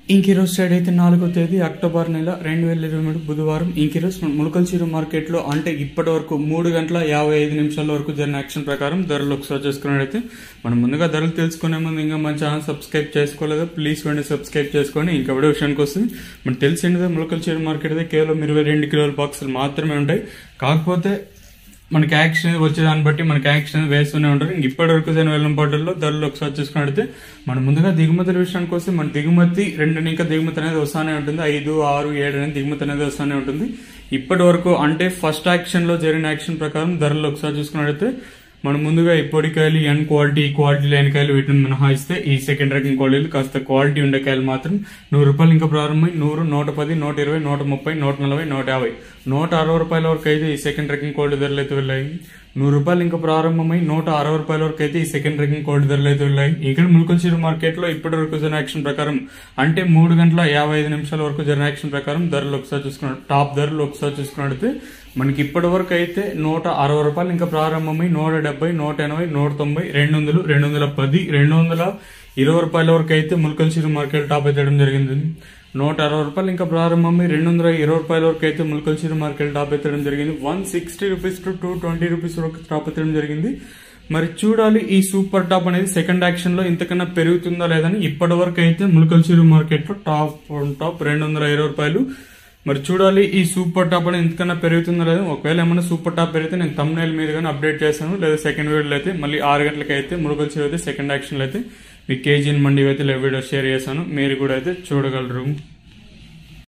ఇంకిరోజ్ side అయితే నాలుగో తేదీ అక్టోబర్ నెల రెండు వేల ఇరవై మూడు బుధవారం ఇంకిరోజ్ ములకల్చీరు మార్కెట్ లో అంటే ఇప్పటి వరకు మూడు గంటల యాభై ఐదు నిమిషాల వరకు జరిగిన యాక్షన్ ప్రకారం ధరలు ఒకసారి చేసుకున్నట్టయితే మనం ముందుగా ధరలు తెలుసుకునే ముందు ఇంకా మన ఛానల్ సబ్స్క్రైబ్ చేసుకోలేదు ప్లీజ్ వెంటనే సబ్స్క్రైబ్ చేసుకొని ఇంకా విడే విషయానికి వస్తుంది మనకు తెలిసిందే ములకల్చీరు మార్కెట్ అయితే కేవలం ఇరవై రెండు కిలోల బాక్సులు మాత్రమే ఉంటాయి కాకపోతే మనకి యాక్షన్ వచ్చే దాన్ని బట్టి మనకి యాక్షన్ వేస్తూనే ఉంటారు ఇంక ఇప్పటి వరకు జరిగిన వెళ్ళం పాటల్లో ధరలు ఒకసారి చూసుకున్నట్లయితే మనం ముందుగా దిగుమతుల విషయానికి వస్తే మన దిగుమతి రెండు ఇంకా దిగుమతి అనేది వస్తానే ఉంటుంది ఐదు ఆరు ఏడు అనేది దిగుమతి అనేది వస్తానే ఉంటుంది ఇప్పటి వరకు అంటే ఫస్ట్ యాక్షన్ లో జరిగిన యాక్షన్ ప్రకారం ధరలు ఒకసారి చూసుకున్నట్లయితే మనం ముందుగా ఈ పొడికాయలు ఎన్ క్వాలిటీ ఈ క్వాలిటీ లేని కాయలు వీటిని మినహాయిస్తే ఈ సెకండ్ రకం క్వాలిటీలు కాస్త క్వాలిటీ ఉండే కాయలు మాత్రం నూరు రూపాయలు ఇంకా ప్రారంభమై నూరు నూట పది నూట ఇరవై నూట ముప్పై నూట నలభై నూట యాభై నూట అరవై రూపాయల వరకు అయితే ఈ సెకండ్ రకం క్వాలిటీ ధరలు అయితే వెళ్ళాయి నూరు రూపాయలు ఇంకా ప్రారంభమై నూట అరవై రూపాయల వరకు అయితే ఈ సెకండ్ రకం క్వాలిటీ ధరలు అయితే వెళ్ళాయి ఇక్కడ ముల్కొంచీరు మార్కెట్ లో ఇప్పటి వరకు జరిగిన యాక్షన్ ప్రకారం అంటే మూడు గంటల యాభై ఐదు నిమిషాల వరకు జరిగిన యాక్షన్ ప్రకారం ధరలు ఒకసారి చూసుకున్నాడు టాప్ ధరలు ఒకసారి చూసుకున్నట్లయితే మనకి ఇప్పటి వరకు అయితే నూట అరవై రూపాయలు ఇంకా ప్రారంభమై నూట డెబ్బై నూట ఎనభై నూట తొంభై రెండు వందలు రెండు వందల పది రెండు వందల ఇరవై రూపాయల వరకు అయితే ముల్కల్చీరు మార్కెట్ టాప్ అయితే జరిగింది నూట అరవై రూపాయలు ఇంకా ప్రారంభమై రెండు వందల ఇరవై రూపాయల వరకు అయితే ముల్కల్చీరు మార్కెట్ టాప్ ఎత్తడం జరిగింది one sixty rupees to two twenty rupees వరకు టాప్ ఎత్తడం జరిగింది మరి చూడాలి ఈ సూపర్ టాప్ అనేది సెకండ్ యాక్షన్ లో ఇంతకన్నా పెరుగుతుందా లేదని ఇప్పటి వరకు అయితే ముల్కల్చీరు మార్కెట్ లో టాప్ టాప్ రెండు వందల ఇరవై రూపాయలు మరి చూడాలి ఈ సూపర్ టాప్ అనేది ఎంతకన్నా పెరుగుతుందో లేదో ఒకవేళ ఏమైనా సూపర్ టాప్ పెరిగితే నేను తమ్నైల్ మీద కానీ అప్డేట్ చేస్తాను లేదా సెకండ్ వీడియోలో అయితే మళ్ళీ ఆరు గంటలకి అయితే మురుగల్చి అయితే సెకండ్ యాక్షన్లో అయితే మీ కేజీన్ మండి అయితే వీడియో షేర్ చేస్తాను మీరు కూడా అయితే చూడగలరు